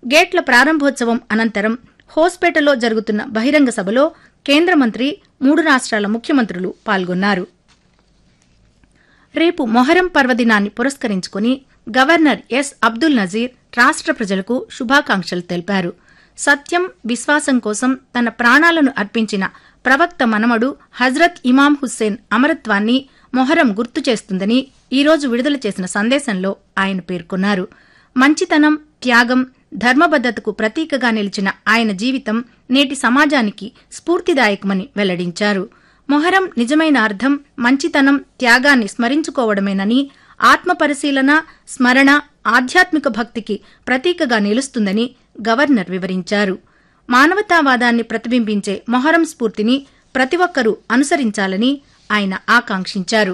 గేట్ల ప్రారంభోత్సవం అనంతరం హోస్పేటలో జరుగుతున్న బహిరంగ సభలో కేంద్ర మంత్రి మూడు రాష్ట్రాల ముఖ్యమంత్రులు పాల్గొన్నారు రేపు మొహరం పర్వదినాన్ని పురస్కరించుకుని గవర్నర్ ఎస్ అబ్దుల్ నజీర్ రాష్ట్ర ప్రజలకు శుభాకాంక్షలు తెలిపారు సత్యం విశ్వాసం కోసం తన ప్రాణాలను అర్పించిన ప్రవక్త మనమడు హజ్రత్ ఇమాం హుస్సేన్ అమరత్వాన్ని మొహరం గుర్తు చేస్తుందని ఈరోజు విడుదల చేసిన సందేశంలో ఆయన పేర్కొన్నారు మంచితనం త్యాగం ధర్మబద్దతకు ప్రతీకగా నిలిచిన ఆయన జీవితం నేటి సమాజానికి స్ఫూర్తిదాయకమని వెల్లడించారు మొహరం నిజమైన అర్థం మంచితనం త్యాగాన్ని స్మరించుకోవడమేనని ఆత్మ పరిశీలన స్మరణ ఆధ్యాత్మిక భక్తికి ప్రతీకగా నిలుస్తుందని గవర్నర్ వివరించారు మానవతావాదాన్ని ప్రతిబింబించే మొహరం స్ఫూర్తిని ప్రతి ఒక్కరూ అనుసరించాలని ఆయన ఆకాంక్షించారు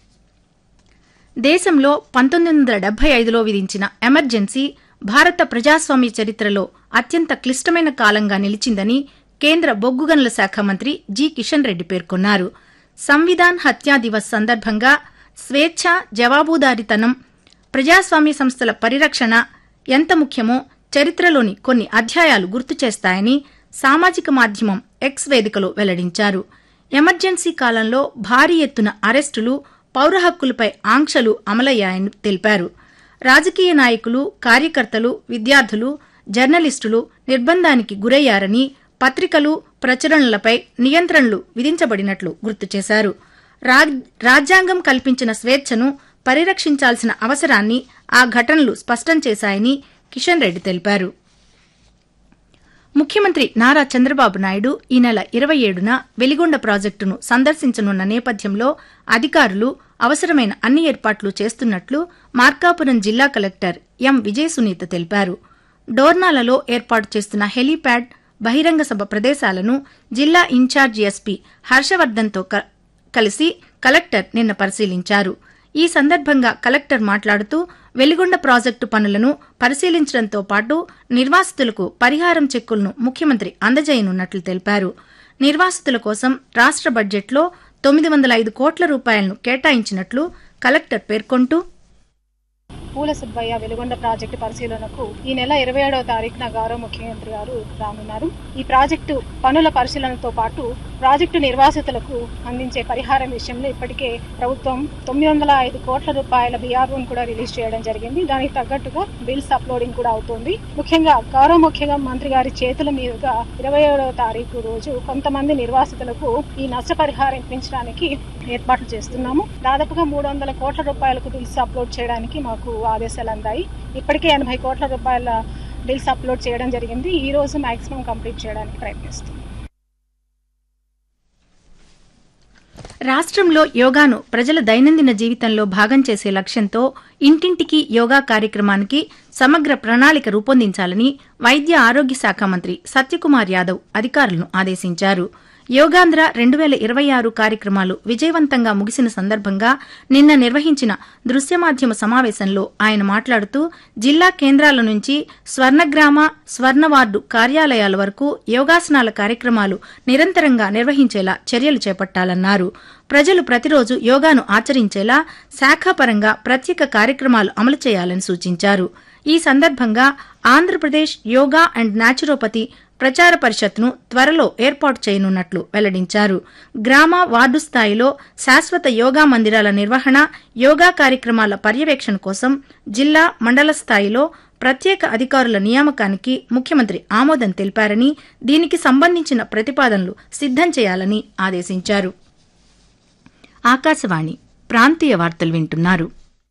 దేశంలో పంతొమ్మిది వందల డెబ్బై ఐదులో విధించిన ఎమర్జెన్సీ భారత ప్రజాస్వామ్య చరిత్రలో అత్యంత క్లిష్టమైన కాలంగా నిలిచిందని కేంద్ర బొగ్గు గనుల శాఖ మంత్రి జి కిషన్ రెడ్డి పేర్కొన్నారు సంవిధాన్ హత్యా దివస్ సందర్భంగా స్వేచ్ఛ జవాబుదారీతనం ప్రజాస్వామ్య సంస్థల పరిరక్షణ ఎంత ముఖ్యమో చరిత్రలోని కొన్ని అధ్యాయాలు గుర్తు చేస్తాయని సామాజిక మాధ్యమం ఎక్స్ వేదికలో వెల్లడించారు ఎమర్జెన్సీ కాలంలో భారీ ఎత్తున అరెస్టులు పౌర హక్కులపై ఆంక్షలు అమలయ్యాయని తెలిపారు రాజకీయ నాయకులు కార్యకర్తలు విద్యార్థులు జర్నలిస్టులు నిర్బంధానికి గురయ్యారని పత్రికలు ప్రచురణలపై నియంత్రణలు విధించబడినట్లు గుర్తు చేశారు రాజ్యాంగం కల్పించిన స్వేచ్ఛను పరిరక్షించాల్సిన అవసరాన్ని ఆ ఘటనలు స్పష్టం చేశాయని కిషన్ రెడ్డి తెలిపారు ముఖ్యమంత్రి నారా చంద్రబాబు నాయుడు ఈ నెల ఇరవై ఏడున వెలిగొండ ప్రాజెక్టును సందర్శించనున్న నేపథ్యంలో అధికారులు అవసరమైన అన్ని ఏర్పాట్లు చేస్తున్నట్లు మార్కాపురం జిల్లా కలెక్టర్ ఎం విజయ సునీత తెలిపారు డోర్నాలలో ఏర్పాటు చేస్తున్న హెలీప్యాడ్ బహిరంగ సభ ప్రదేశాలను జిల్లా ఇన్ఛార్జి ఎస్పీ హర్షవర్దన్తో కలిసి కలెక్టర్ నిన్న పరిశీలించారు ఈ సందర్భంగా కలెక్టర్ మాట్లాడుతూ వెలిగొండ ప్రాజెక్టు పనులను పరిశీలించడంతో పాటు నిర్వాసితులకు పరిహారం చెక్కులను ముఖ్యమంత్రి అందజేయనున్నట్లు తెలిపారు నిర్వాసితుల కోసం రాష్ట్ర బడ్జెట్లో తొమ్మిది వందల ఐదు కోట్ల రూపాయలను కేటాయించినట్లు కలెక్టర్ పేర్కొంటూ పూల సుబ్బయ్య వెలుగొండ ప్రాజెక్టు పరిశీలనకు ఈ నెల ఇరవై ఏడవ తారీఖున గౌరవ ముఖ్యమంత్రి గారు రానున్నారు ఈ ప్రాజెక్టు పనుల పరిశీలనతో పాటు ప్రాజెక్టు నిర్వాసితులకు అందించే పరిహారం విషయంలో ఇప్పటికే ప్రభుత్వం తొమ్మిది వందల ఐదు కోట్ల రూపాయల బీఆర్ఓను కూడా రిలీజ్ చేయడం జరిగింది దానికి తగ్గట్టుగా బిల్స్ అప్లోడింగ్ కూడా అవుతుంది ముఖ్యంగా గౌరవ ముఖ్యంగా మంత్రి గారి చేతుల మీదుగా ఇరవై ఏడవ తారీఖు రోజు కొంతమంది నిర్వాసితులకు ఈ నష్టపరిహారం ఇప్పించడానికి ఏర్పాట్లు చేస్తున్నాము దాదాపుగా మూడు వందల కోట్ల రూపాయలకు బిల్స్ అప్లోడ్ చేయడానికి మాకు ఆదేశాలు అందాయి ఇప్పటికే ఎనభై కోట్ల రూపాయల బిల్స్ అప్లోడ్ చేయడం జరిగింది ఈ రోజు మాక్సిమం కంప్లీట్ చేయడానికి ప్రయత్నిస్తాం రాష్ట్రంలో యోగాను ప్రజల దైనందిన జీవితంలో భాగం చేసే లక్ష్యంతో ఇంటింటికి యోగా కార్యక్రమానికి సమగ్ర ప్రణాళిక రూపొందించాలని వైద్య ఆరోగ్య శాఖ మంత్రి సత్యకుమార్ యాదవ్ అధికారులను ఆదేశించారు యోగాంధ్ర రెండు వేల ఇరవై ఆరు కార్యక్రమాలు విజయవంతంగా ముగిసిన సందర్భంగా నిన్న నిర్వహించిన దృశ్య మాధ్యమ సమావేశంలో ఆయన మాట్లాడుతూ జిల్లా కేంద్రాల నుంచి స్వర్ణగ్రామ స్వర్ణ వార్డు కార్యాలయాల వరకు యోగాసనాల కార్యక్రమాలు నిరంతరంగా నిర్వహించేలా చర్యలు చేపట్టాలన్నారు ప్రజలు ప్రతిరోజు యోగాను ఆచరించేలా శాఖాపరంగా ప్రత్యేక కార్యక్రమాలు అమలు చేయాలని సూచించారు ఈ సందర్భంగా ఆంధ్రప్రదేశ్ యోగా అండ్ నాచురోపతి ప్రచార పరిషత్ను త్వరలో ఏర్పాటు చేయనున్నట్లు వెల్లడించారు గ్రామ వార్డు స్థాయిలో శాశ్వత యోగా మందిరాల నిర్వహణ యోగా కార్యక్రమాల పర్యవేక్షణ కోసం జిల్లా మండల స్థాయిలో ప్రత్యేక అధికారుల నియామకానికి ముఖ్యమంత్రి ఆమోదం తెలిపారని దీనికి సంబంధించిన ప్రతిపాదనలు సిద్దం చేయాలని ఆదేశించారు ఆకాశవాణి ప్రాంతీయ వార్తలు వింటున్నారు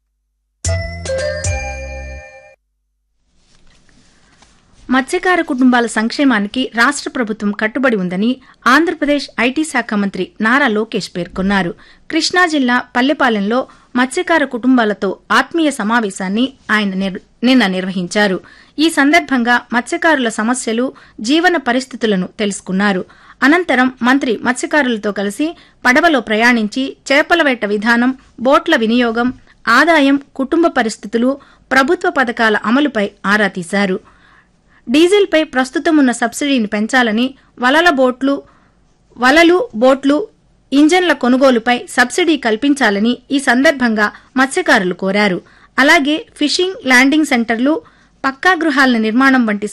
మత్స్యకార కుటుంబాల సంక్షేమానికి రాష్ట్ర ప్రభుత్వం కట్టుబడి ఉందని ఆంధ్రప్రదేశ్ ఐటీ శాఖ మంత్రి నారా లోకేష్ పేర్కొన్నారు కృష్ణా జిల్లా పల్లెపాలెంలో మత్స్యకార కుటుంబాలతో ఆత్మీయ సమావేశాన్ని ఆయన నిన్న నిర్వహించారు ఈ సందర్భంగా మత్స్యకారుల సమస్యలు జీవన పరిస్థితులను తెలుసుకున్నారు అనంతరం మంత్రి మత్స్యకారులతో కలిసి పడవలో ప్రయాణించి చేపల వేట విధానం బోట్ల వినియోగం ఆదాయం కుటుంబ పరిస్థితులు ప్రభుత్వ పథకాల అమలుపై ఆరా తీశారు డీజిల్పై ప్రస్తుతం ఉన్న సబ్సిడీని పెంచాలని వలల బోట్లు వలలు బోట్లు ఇంజన్ల కొనుగోలుపై సబ్సిడీ కల్పించాలని ఈ సందర్భంగా మత్స్యకారులు కోరారు అలాగే ఫిషింగ్ ల్యాండింగ్ సెంటర్లు పక్కా గృహాల నిర్మాణం వంటి